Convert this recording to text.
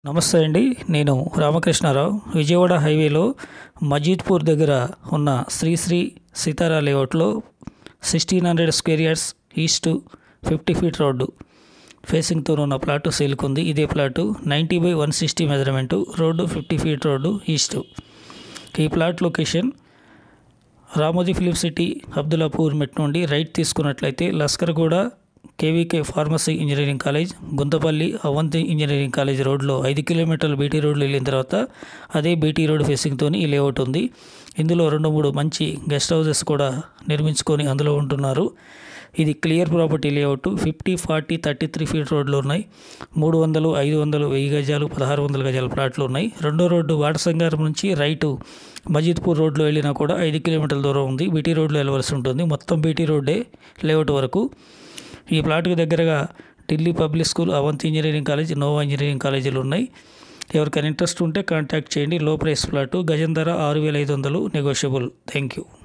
నమస్తే అండి నేను రామకృష్ణారావు విజయవాడ హైవేలో మజీద్పూర్ దగ్గర ఉన్న శ్రీశ్రీ సీతారా లేఅవుట్లో sixteen hundred square yards east fifty feet road ఫేసింగ్తో ఉన్న ప్లాటు సేల్కుంది ఇదే plot ninety by one sixty measurement road fifty feet road east ఈ plot location Ramoji film city Abdullapurmet నుండి రైట్ తీసుకున్నట్లయితే Laskarguda KVK pharmacy engineering college Gunthapally Avanti engineering college రోడ్లో ఐదు కిలోమీటర్లు బీటీ రోడ్లు వెళ్ళిన తర్వాత అదే బీటీ రోడ్ ఫేసింగ్తో ఈ లేఅవుట్ ఉంది ఇందులో రెండు మూడు మంచి గెస్ట్ హౌసెస్ కూడా నిర్మించుకొని అందులో ఉంటున్నారు ఇది clear property layout fifty forty thirty three feet రోడ్లు ఉన్నాయి మూడు వందలు ఐదు వందలు వెయ్యి గజాలు పదహారు వందల గజాల ప్లాట్లు ఉన్నాయి రెండో రోడ్డు వాటసంగారం నుంచి రైటు మజీద్పూర్ రోడ్లో వెళ్ళినా కూడా ఐదు కిలోమీటర్ల దూరం ఉంది బీటీ రోడ్లో వెళ్ళవలసి ఉంటుంది మొత్తం బీటీ రోడ్డే లేఅవుట్ వరకు ఈ ప్లాట్కి దగ్గరగా Delhi public school Avanti engineering college Nova engineering కాలేజీలు ఉన్నాయి ఎవరికైనా ఇంట్రెస్ట్ ఉంటే కాంటాక్ట్ చేయండి లో ప్రైస్ ప్లాటు గజం ధర ఆరు వేల ఐదు వందలు నెగోషియబుల్ థ్యాంక్ యూ